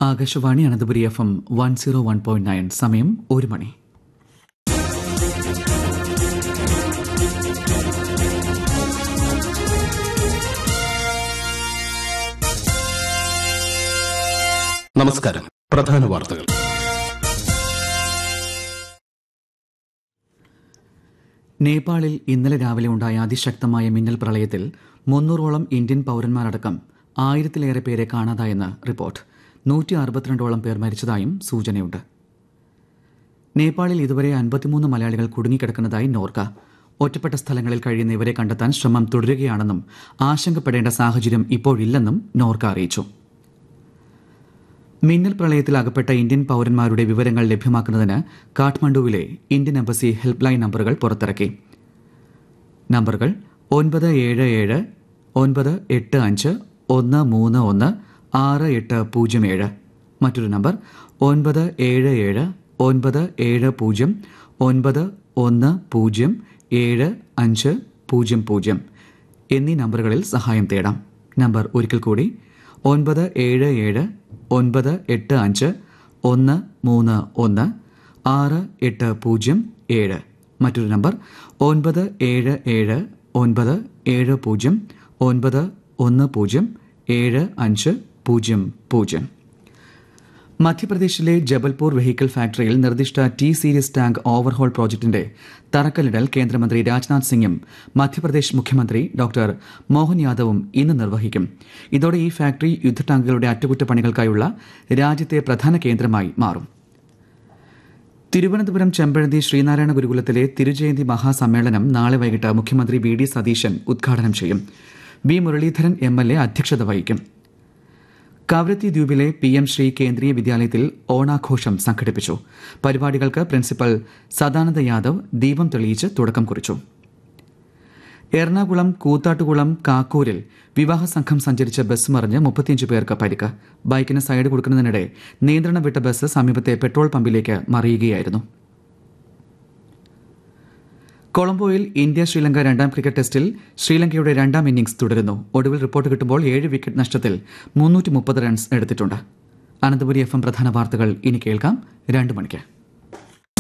Akashvani Ananthapuri F M one zero one point nine സമയം ഒരു മണി നമസ്കാരം പ്രധാന വാർത്തകൾ നേപ്പാളിൽ ഇന്നലെ രാവിലെ ഉണ്ടായ അതിശക്തമായ മിന്നൽ പ്രളയത്തിൽ മുന്നൂറോളം ഇന്ത്യൻ പൌരന്മാരടക്കം ആയിരത്തിലേറെ പേരെ കാണാതായെന്ന് റിപ്പോർട്ട് നൂറ്റി അറുപത്തിരണ്ടോളം പേർ മരിച്ചതായും സൂചനയുണ്ട് നേപ്പാളിൽ ഇതുവരെ അൻപത്തിമൂന്ന് മലയാളികൾ കുടുങ്ങിക്കിടക്കുന്നതായി നോർക്ക ഒറ്റപ്പെട്ട സ്ഥലങ്ങളിൽ കഴിയുന്ന ഇവരെ കണ്ടെത്താൻ ശ്രമം തുടരുകയാണെന്നും ആശങ്കപ്പെടേണ്ട സാഹചര്യം ഇപ്പോഴില്ലെന്നും നോർക്ക അറിയിച്ചു മിന്നൽ പ്രളയത്തിൽ അകപ്പെട്ട ഇന്ത്യൻ പൌരന്മാരുടെ വിവരങ്ങൾ ലഭ്യമാക്കുന്നതിന് കാഠ്മണ്ഡുവിലെ ഇന്ത്യൻ എംബസി ഹെൽപ്പ് ലൈൻ നമ്പറുകൾ പുറത്തിറക്കി നമ്പറുകൾ ഒൻപത് ഏഴ് ഏഴ് ഒൻപത് എട്ട് അഞ്ച് ഒന്ന് മൂന്ന് ഒന്ന് ആറ് എട്ട് പൂജ്യം ഏഴ് മറ്റൊരു നമ്പർ ഒൻപത് ഏഴ് ഏഴ് ഒൻപത് ഏഴ് പൂജ്യം ഒൻപത് ഒന്ന് പൂജ്യം ഏഴ് അഞ്ച് പൂജ്യം പൂജ്യം എന്നീ നമ്പറുകളിൽ സഹായം തേടാം നമ്പർ ഒരിക്കൽ കൂടി ഒൻപത് ഏഴ് ഏഴ് ഒൻപത് എട്ട് അഞ്ച് ഒന്ന് മൂന്ന് ഒന്ന് ആറ് എട്ട് പൂജ്യം ഏഴ് മറ്റൊരു നമ്പർ ഒൻപത് ഏഴ് ഏഴ് ഒൻപത് ഏഴ് പൂജ്യം ഒൻപത് ഒന്ന് പൂജ്യം ഏഴ് അഞ്ച് പൂജ്യം പൂജ്യം മധ്യപ്രദേശിലെ ജബൽപൂർ വെഹിക്കിൾ ഫാക്ടറിയിൽ നിർദ്ദിഷ്ട ടി സീരീസ് ടാങ്ക് ഓവർഹോൾ പ്രോജക്ടിന്റെ തറക്കല്ലിടൽ കേന്ദ്രമന്ത്രി രാജ്നാഥ് സിംഗും മധ്യപ്രദേശ് മുഖ്യമന്ത്രി ഡോക്ടർ മോഹൻ യാദവും ഇന്ന് നിർവഹിക്കും ഇതോടെ ഈ ഫാക്ടറി യുദ്ധ ടാങ്കുകളുടെ അറ്റകുറ്റപ്പണികൾക്കായുള്ള രാജ്യത്തെ പ്രധാന കേന്ദ്രമായി മാറും തിരുവനന്തപുരം ചെമ്പഴന്തി ശ്രീനാരായണ ഗുരുകുലത്തിലെ തിരുജയന്തി മഹാസമ്മേളനം നാളെ വൈകിട്ട് മുഖ്യമന്ത്രി വി ഡി സതീശൻ ഉദ്ഘാടനം ചെയ്യും V Muraleedharan M L A അധ്യക്ഷത വഹിക്കും കവരത്തി ദ്വീപിലെ പി എം ശ്രീ കേന്ദ്രീയ വിദ്യാലയത്തിൽ ഓണാഘോഷം സംഘടിപ്പിച്ചു പരിപാടികൾക്ക് പ്രിൻസിപ്പൽ സദാനന്ദ യാദവ് ദീപം തെളിയിച്ച് തുടക്കം കുറിച്ചു എറണാകുളം കൂത്താട്ടുകുളം കാക്കൂരിൽ വിവാഹ സംഘം സഞ്ചരിച്ച ബസ് മറിഞ്ഞ് മുപ്പത്തിയഞ്ച് പേർക്ക് പരിക്ക് ബൈക്കിന് സൈഡ് കൊടുക്കുന്നതിനിടെ നിയന്ത്രണം വിട്ട ബസ് സമീപത്തെ പെട്രോൾ പമ്പിലേക്ക് മറിയുകയായിരുന്നു കൊളംബോയിൽ ഇന്ത്യ ശ്രീലങ്ക രണ്ടാം ക്രിക്കറ്റ് ടെസ്റ്റിൽ ശ്രീലങ്കയുടെ രണ്ടാം ഇന്നിംഗ്സ് തുടരുന്നു ഒടുവിൽ റിപ്പോർട്ട് കിട്ടുമ്പോൾ ഏഴ് വിക്കറ്റ് നഷ്ടത്തിൽ മുന്നൂറ്റി മുപ്പത് റൺസ് എടുത്തിട്ടുണ്ട് അനന്തപുരി എഫ് എം പ്രധാന വാർത്തകൾ ഇനി കേൾക്കാം രണ്ട് മണിക്ക്